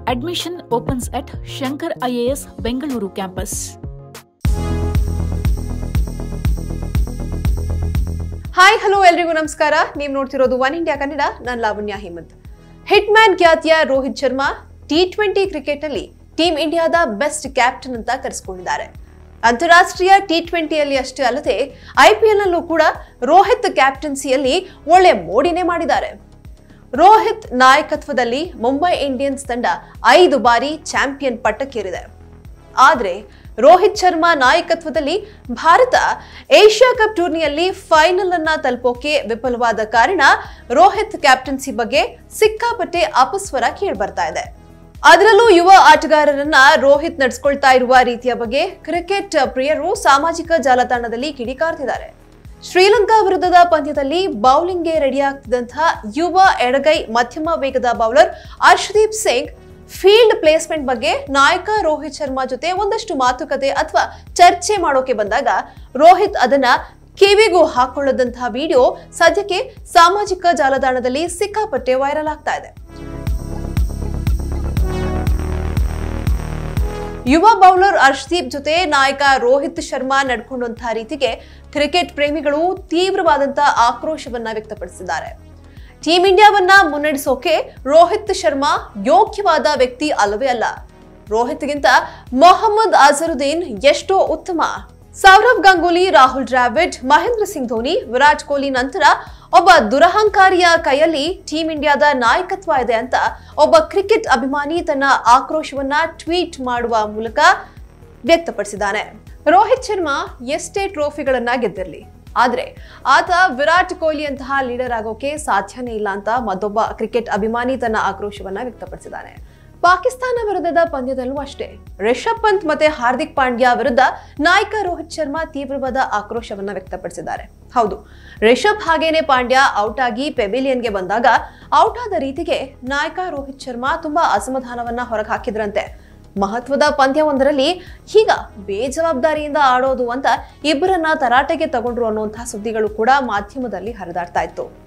Admission opens at Shankar IAS Bengaluru campus. Hi hello ಎಲ್ರಿಗೂ ನಮಸ್ಕಾರ ನೀವು ನೋಡ್ತಿರೋದು ಒನ್ ಇಂಡಿಯಾ ಕನ್ನಡ ನಾನು ಲಾವಣ್ಯ ಹೇಮಂತ್ ಹಿಟ್ ಮ್ಯಾನ್ ಖ್ಯಾತಿಯ ರೋಹಿತ್ ಶರ್ಮಾ ಟಿ ಟ್ವೆಂಟಿ ಕ್ರಿಕೆಟ್ನಲ್ಲಿ ಟೀಮ್ ಇಂಡಿಯಾದ ಬೆಸ್ಟ್ ಕ್ಯಾಪ್ಟನ್ ಅಂತ ಕರೆಸಿಕೊಂಡಿದ್ದಾರೆ ಅಂತಾರಾಷ್ಟ್ರೀಯ ಟಿ ಟ್ವೆಂಟಿಯಲ್ಲಿ ಅಷ್ಟೇ ಅಲ್ಲದೆ ಐ ಪಿ ಎಲ್ನಲ್ಲೂ ಕೂಡ ರೋಹಿತ್ ಕ್ಯಾಪ್ಟನ್ಸಿಯಲ್ಲಿ ಒಳ್ಳೆ ಮೋಡಿನೇ ಮಾಡಿದ್ದಾರೆ ರೋಹಿತ್ ನಾಯಕತ್ವದಲ್ಲಿ ಮುಂಬೈ ಇಂಡಿಯನ್ಸ್ ತಂಡ ಐದು ಬಾರಿ ಚಾಂಪಿಯನ್ ಪಟ್ಟಕ್ಕೇರಿದೆ ಆದರೆ ರೋಹಿತ್ ಶರ್ಮಾ ನಾಯಕತ್ವದಲ್ಲಿ ಭಾರತ ಏಷ್ಯಾ ಕಪ್ ಟೂರ್ನಿಯಲ್ಲಿ ಫೈನಲ್ ಅನ್ನ ತಲುಪೋಕೆ ವಿಫಲವಾದ ಕಾರಣ ರೋಹಿತ್ ಕ್ಯಾಪ್ಟನ್ಸಿ ಬಗ್ಗೆ ಸಿಕ್ಕಾಪಟ್ಟೆ ಅಪಸ್ವರ ಕೇಳ್ಬರ್ತಾ ಇದೆ ಅದರಲ್ಲೂ ಯುವ ಆಟಗಾರರನ್ನ ರೋಹಿತ್ ನಡೆಸ್ಕೊಳ್ತಾ ಇರುವ ರೀತಿಯ ಬಗ್ಗೆ ಕ್ರಿಕೆಟ್ ಪ್ರಿಯರು ಸಾಮಾಜಿಕ ಜಾಲತಾಣದಲ್ಲಿ ಕಿಡಿಕಾರ್ತಿದ್ದಾರೆ ಶ್ರೀಲಂಕಾ ವಿರುದ್ಧದ ಪಂದ್ಯದಲ್ಲಿ ಬೌಲಿಂಗ್ಗೆ ರೆಡಿಯಾಗ್ತಿದ್ದಂತಹ ಯುವ ಎಡಗೈ ಮಧ್ಯಮ ವೇಗದ bowler Arshdeep Singh field placement ಬಗ್ಗೆ ನಾಯಕ ರೋಹಿತ್ ಶರ್ಮಾ ಜೊತೆ ಒಂದಷ್ಟು ಮಾತುಕತೆ ಅಥವಾ ಚರ್ಚೆ ಮಾಡೋಕೆ ಬಂದಾಗ ರೋಹಿತ್ ಅದನ್ನ ಕಿವಿಗೂ ಹಾಕೊಳ್ಳದಂತಹ ವಿಡಿಯೋ ಸದ್ಯಕ್ಕೆ ಸಾಮಾಜಿಕ ಜಾಲತಾಣದಲ್ಲಿ ಸಿಕ್ಕಾಪಟ್ಟೆ ವೈರಲ್ ಆಗ್ತಾ ಇದೆ ಯುವ ಬೌಲರ್ ಅರ್ಶ್ದೀಪ್ ಜೊತೆ ನಾಯಕ ರೋಹಿತ್ ಶರ್ಮಾ ನಡ್ಕೊಂಡಂತಹ ರೀತಿಗೆ ಕ್ರಿಕೆಟ್ ಪ್ರೇಮಿಗಳು ತೀವ್ರವಾದಂತಹ ಆಕ್ರೋಶವನ್ನ ವ್ಯಕ್ತಪಡಿಸಿದ್ದಾರೆ ಟೀಂ ಇಂಡಿಯಾವನ್ನ ಮುನ್ನಡೆಸೋಕೆ ರೋಹಿತ್ ಶರ್ಮಾ ಯೋಗ್ಯವಾದ ವ್ಯಕ್ತಿ ಅಲ್ಲವೇ ಅಲ್ಲ ರೋಹಿತ್ಗಿಂತ ಮೊಹಮ್ಮದ್ ಅಜರುದ್ದೀನ್ ಎಷ್ಟೋ ಉತ್ತಮ ಸೌರವ್ ಗಂಗೂಲಿ ರಾಹುಲ್ ದ್ರಾವಿಡ್ ಮಹೇಂದ್ರ ಸಿಂಗ್ ಧೋನಿ ವಿರಾಟ್ ಕೊಹ್ಲಿ ನಂತರ ಒಬ್ಬ ದುರಹಂಕಾರಿಯ ಕೈಯಲ್ಲಿ ಟೀಂ ಇಂಡಿಯಾದ ನಾಯಕತ್ವ ಇದೆ ಅಂತ ಒಬ್ಬ ಕ್ರಿಕೆಟ್ ಅಭಿಮಾನಿ ತನ್ನ ಆಕ್ರೋಶವನ್ನ ಟ್ವೀಟ್ ಮಾಡುವ ಮೂಲಕ ವ್ಯಕ್ತಪಡಿಸಿದ್ದಾನೆ ರೋಹಿತ್ ಶರ್ಮಾ ಎಷ್ಟೇ ಟ್ರೋಫಿಗಳನ್ನ ಗೆದ್ದಿರಲಿ ಆದ್ರೆ ಆತ ವಿರಾಟ್ ಕೊಹ್ಲಿಯಂತಹ ಲೀಡರ್ ಆಗೋಕೆ ಸಾಧ್ಯನೇ ಇಲ್ಲ ಅಂತ ಮತ್ತೊಬ್ಬ ಕ್ರಿಕೆಟ್ ಅಭಿಮಾನಿ ತನ್ನ ಆಕ್ರೋಶವನ್ನ ವ್ಯಕ್ತಪಡಿಸಿದ್ದಾನೆ ಪಾಕಿಸ್ತಾನ ವಿರುದ್ಧದ ಪಂದ್ಯದಲ್ಲೂ ಅಷ್ಟೇ ರಿಷಬ್ ಪಂತ್ ಮತ್ತೆ ಹಾರ್ದಿಕ್ ಪಾಂಡ್ಯ ವಿರುದ್ಧ ನಾಯಕ ರೋಹಿತ್ ಶರ್ಮಾ ತೀವ್ರವಾದ ಆಕ್ರೋಶವನ್ನ ವ್ಯಕ್ತಪಡಿಸಿದ್ದಾರೆ ಹೌದು ರಿಷಬ್ ಹಾಗೇನೆ ಪಾಂಡ್ಯ ಔಟ್ ಆಗಿ ಪೆವಿಲಿಯನ್ಗೆ ಬಂದಾಗ ಔಟ್ ಆದ ರೀತಿಗೆ ನಾಯಕ ರೋಹಿತ್ ಶರ್ಮಾ ತುಂಬಾ ಅಸಮಾಧಾನವನ್ನ ಹೊರಗೆ ಹಾಕಿದ್ರಂತೆ ಮಹತ್ವದ ಪಂದ್ಯವೊಂದರಲ್ಲಿ ಈಗ ಬೇಜವಾಬ್ದಾರಿಯಿಂದ ಆಡೋದು ಅಂತ ಇಬ್ಬರನ್ನ ತರಾಟೆಗೆ ತಗೊಂಡ್ರು ಅನ್ನುವಂತಹ ಸುದ್ದಿಗಳು ಕೂಡ ಮಾಧ್ಯಮದಲ್ಲಿ ಹರಿದಾಡ್ತಾ ಇತ್ತು